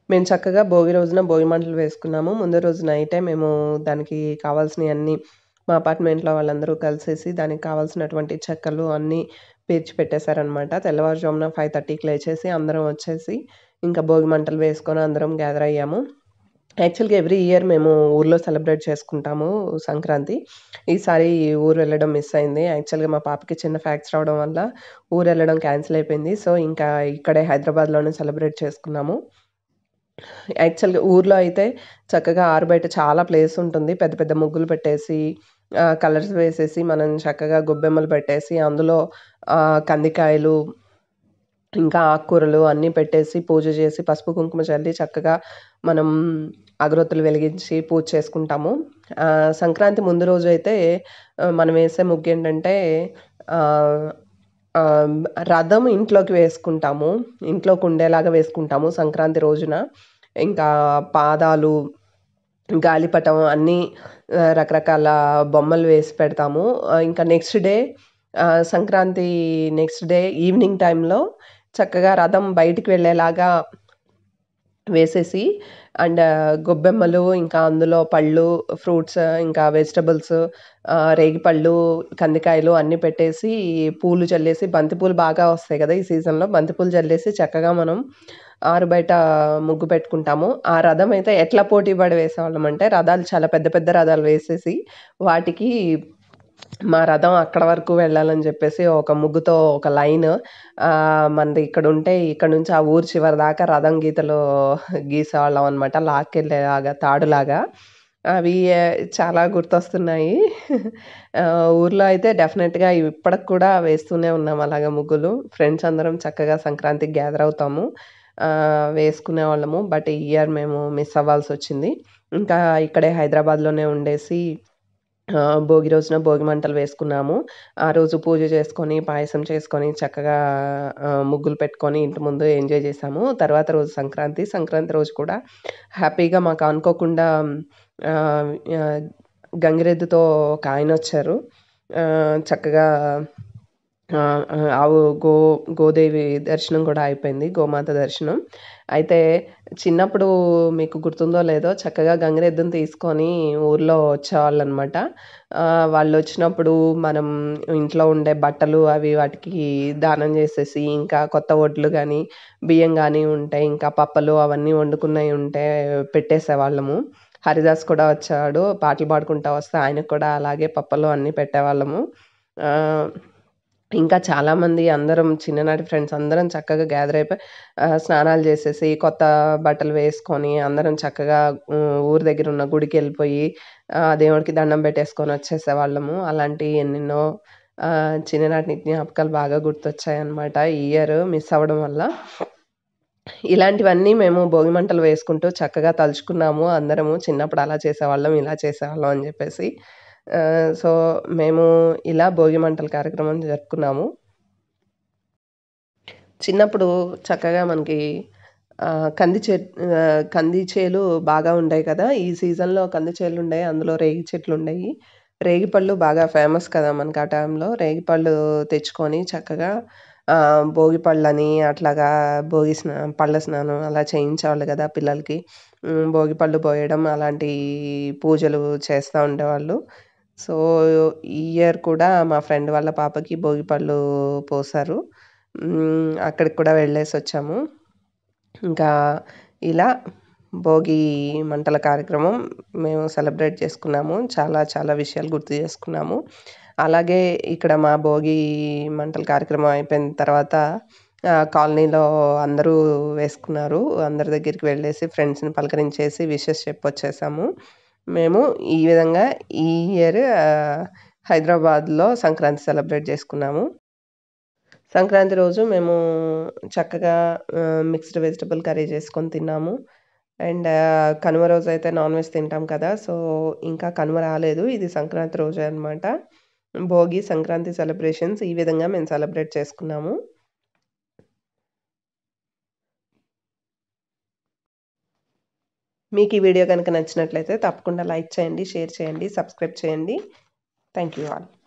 మేము చక్కగా భోగి రోజున భోగి మంటలు వేసుకున్నాము ముందు రోజు నైటే మేము దానికి కావాల్సినవన్నీ మా అపార్ట్మెంట్లో వాళ్ళందరూ కలిసేసి దానికి కావాల్సినటువంటి చెక్కలు అన్నీ పేర్చి పెట్టేశారనమాట తెల్లవారుజామున ఫైవ్ థర్టీకి లేచేసి అందరం వచ్చేసి ఇంకా భోగి మంటలు వేసుకొని అందరం గ్యాదర్ అయ్యాము యాక్చువల్గా ఎవ్రీ ఇయర్ మేము ఊర్లో సెలబ్రేట్ చేసుకుంటాము సంక్రాంతి ఈసారి ఊరు వెళ్ళడం మిస్ అయింది యాక్చువల్గా మా పాపకి చిన్న ఫ్యాక్ట్స్ రావడం వల్ల ఊరు వెళ్ళడం క్యాన్సిల్ అయిపోయింది సో ఇంకా ఇక్కడే హైదరాబాద్లోనే సెలబ్రేట్ చేసుకున్నాము యాక్చువల్గా ఊర్లో అయితే చక్కగా ఆరు బయట చాలా ప్లేస్ ఉంటుంది పెద్ద పెద్ద ముగ్గులు పెట్టేసి కలర్స్ వేసేసి మనం చక్కగా గొబ్బెమ్మలు పెట్టేసి అందులో ఆ, కందికాయలు ఇంకా ఆకుకూరలు అన్నీ పెట్టేసి పూజ చేసి పసుపు కుంకుమ చల్లి చక్కగా మనం అగరొత్తులు వెలిగించి పూజ చేసుకుంటాము ఆ, సంక్రాంతి ముందు రోజు అయితే ఆ, మనం వేసే ముగ్గు ఏంటంటే ఆ, ఆ, రథం ఇంట్లోకి వేసుకుంటాము ఇంట్లోకి ఉండేలాగా వేసుకుంటాము సంక్రాంతి రోజున ఇంకా పాదాలు గాలిపటం అన్నీ ఆ, రకరకాల బొమ్మలు వేసి పెడతాము ఆ, ఇంకా నెక్స్ట్ డే ఆ, సంక్రాంతి నెక్స్ట్ డే ఈవినింగ్ టైంలో చక్కగా రథం బయటికి వెళ్ళేలాగా వేసేసి అండ్ గొబ్బెమ్మలు ఇంకా అందులో పళ్ళు ఫ్రూట్స్ ఇంకా వెజిటబుల్స్ రేగిపళ్ళు కందికాయలు అన్నీ పెట్టేసి పూలు చల్లేసి బంతిపూలు బాగా వస్తాయి కదా ఈ సీజన్లో బంతిపూలు చల్లేసి చక్కగా మనం ఆరు బయట ముగ్గు పెట్టుకుంటాము ఆ రథం అయితే ఎట్లా పోటీ పడి వేసేవాళ్ళం అంటే రథాలు చాలా పెద్ద పెద్ద రథాలు వేసేసి వాటికి మా రథం అక్కడ వరకు వెళ్ళాలని చెప్పేసి ఒక ముగ్గుతో ఒక లైన్ మనది ఇక్కడ ఉంటే ఇక్కడ నుంచి ఆ ఊరు చివరి దాకా రథం గీతలు గీసేవాళ్ళం అనమాట లాక్కెళ్ళేలాగా తాడులాగా అవి ఆ, చాలా గుర్తొస్తున్నాయి ఆ, ఊర్లో అయితే డెఫినెట్గా ఇప్పటికి కూడా వేస్తూనే ఉన్నాం అలాగ ముగ్గులు ఫ్రెండ్స్ అందరం చక్కగా సంక్రాంతికి గ్యాదర్ అవుతాము ఆ, వేసుకునే వాళ్ళము బట్ ఈ ఇయర్ మేము మిస్ అవ్వాల్సి వచ్చింది ఇంకా ఇక్కడే హైదరాబాద్లోనే ఉండేసి ఆ, భోగి రోజున భోగి మంటలు వేసుకున్నాము ఆ రోజు పూజ చేసుకొని పాయసం చేసుకొని చక్కగా ఆ, ముగ్గులు పెట్టుకొని ఇంటి ముందు ఎంజాయ్ చేసాము తర్వాత రోజు సంక్రాంతి సంక్రాంతి రోజు కూడా హ్యాపీగా మాకు అనుకోకుండా ఆ, ఆ, గంగిరెద్దుతో ఒక ఆయన వచ్చారు ఆ, చక్కగా ఆ, ఆ, ఆవు గో గోదేవి దర్శనం కూడా అయిపోయింది గోమాత దర్శనం అయితే చిన్నప్పుడు మీకు గుర్తుందో లేదో చక్కగా గంగిరెద్దుని తీసుకొని ఊర్లో వచ్చేవాళ్ళు అనమాట వాళ్ళు వచ్చినప్పుడు మనం ఇంట్లో ఉండే బట్టలు అవి వాటికి దానం చేసేసి ఇంకా కొత్త వడ్లు కానీ బియ్యం కానీ ఉంటే ఇంకా పప్పలు అవన్నీ వండుకున్నవి ఉంటే పెట్టేసేవాళ్ళము హరిదాస్ కూడా వచ్చాడు పాటలు పాడుకుంటా వస్తే ఆయనకు కూడా అలాగే పప్పలు అన్నీ పెట్టేవాళ్ళము ఆ, ఇంకా చాలామంది అందరం చిన్ననాటి ఫ్రెండ్స్ అందరం చక్కగా గ్యాదర్ అయిపోయి ఆ, స్నానాలు చేసేసి కొత్త బట్టలు వేసుకొని అందరం చక్కగా ఉ- ఊరి దగ్గర ఉన్న గుడికి వెళ్ళిపోయి ఆ, దేవుడికి దండం పెట్టేసుకొని వచ్చేసేవాళ్ళము అలాంటి ఎన్నెన్నో ఆ, చిన్ననాటి జ్ఞాపకాలు బాగా గుర్తొచ్చాయి అన్నమాట ఈ ఇయర్ మిస్ అవ్వడం వల్ల ఇలాంటివన్నీ మేము భోగి మంటలు వేసుకుంటూ చక్కగా తలుచుకున్నాము అందరము చిన్నప్పుడు అలా చేసేవాళ్ళం ఇలా చేసేవాళ్ళం అని చెప్పేసి ఆ, సో మేము ఇలా భోగి మంటల కార్యక్రమం జరుపుకున్నాము చిన్నప్పుడు చక్కగా మనకి ఆ, కంది చే ఆ, కంది చేలు బాగా ఉండేవి కదా ఈ సీజన్లో కంది చేలు ఉండేవి అందులో రేగి చెట్లు ఉండేవి రేగిపళ్ళు బాగా ఫేమస్ కదా మనకి ఆ టైంలో రేగిపళ్ళు తెచ్చుకొని చక్కగా ఆ, భోగి పళ్ళని అట్లాగా భోగి స్నా పళ్ళ స్నానం అలా చేయించేవాళ్ళు కదా పిల్లలకి ఉమ్, భోగి పళ్ళు పోయడం అలాంటి పూజలు చేస్తూ ఉండేవాళ్ళు సో ఈ ఇయర్ కూడా మా ఫ్రెండ్ వాళ్ళ పాపకి భోగి పళ్ళు పోసారు ఉమ్, అక్కడికి కూడా వెళ్ళేసి వచ్చాము ఇంకా ఇలా భోగి మంటల కార్యక్రమం మేము సెలబ్రేట్ చేసుకున్నాము చాలా చాలా విషయాలు గుర్తు చేసుకున్నాము అలాగే ఇక్కడ మా భోగి మంటల కార్యక్రమం అయిపోయిన తర్వాత ఆ, కాలనీలో అందరూ వేసుకున్నారు అందరి దగ్గరికి వెళ్ళేసి ఫ్రెండ్స్ని పలకరించేసి విషెస్ చెప్పొచ్చేసాము మేము ఈ విధంగా ఈ ఇయర్ హైదరాబాద్లో సంక్రాంతి సెలబ్రేట్ చేసుకున్నాము సంక్రాంతి రోజు మేము చక్కగా మిక్స్డ్ వెజిటబుల్ కర్రీ చేసుకొని తిన్నాము అండ్ కనుమ రోజు అయితే నాన్ వెజ్ తింటాం కదా సో ఇంకా కనుమ రాలేదు ఇది సంక్రాంతి రోజు అనమాట భోగి సంక్రాంతి సెలబ్రేషన్స్ ఈ విధంగా మేము సెలబ్రేట్ చేసుకున్నాము మీకు ఈ వీడియో కనుక నచ్చినట్లయితే తప్పకుండా లైక్ చేయండి షేర్ చేయండి సబ్స్క్రైబ్ చేయండి థ్యాంక్ యూ ఆల్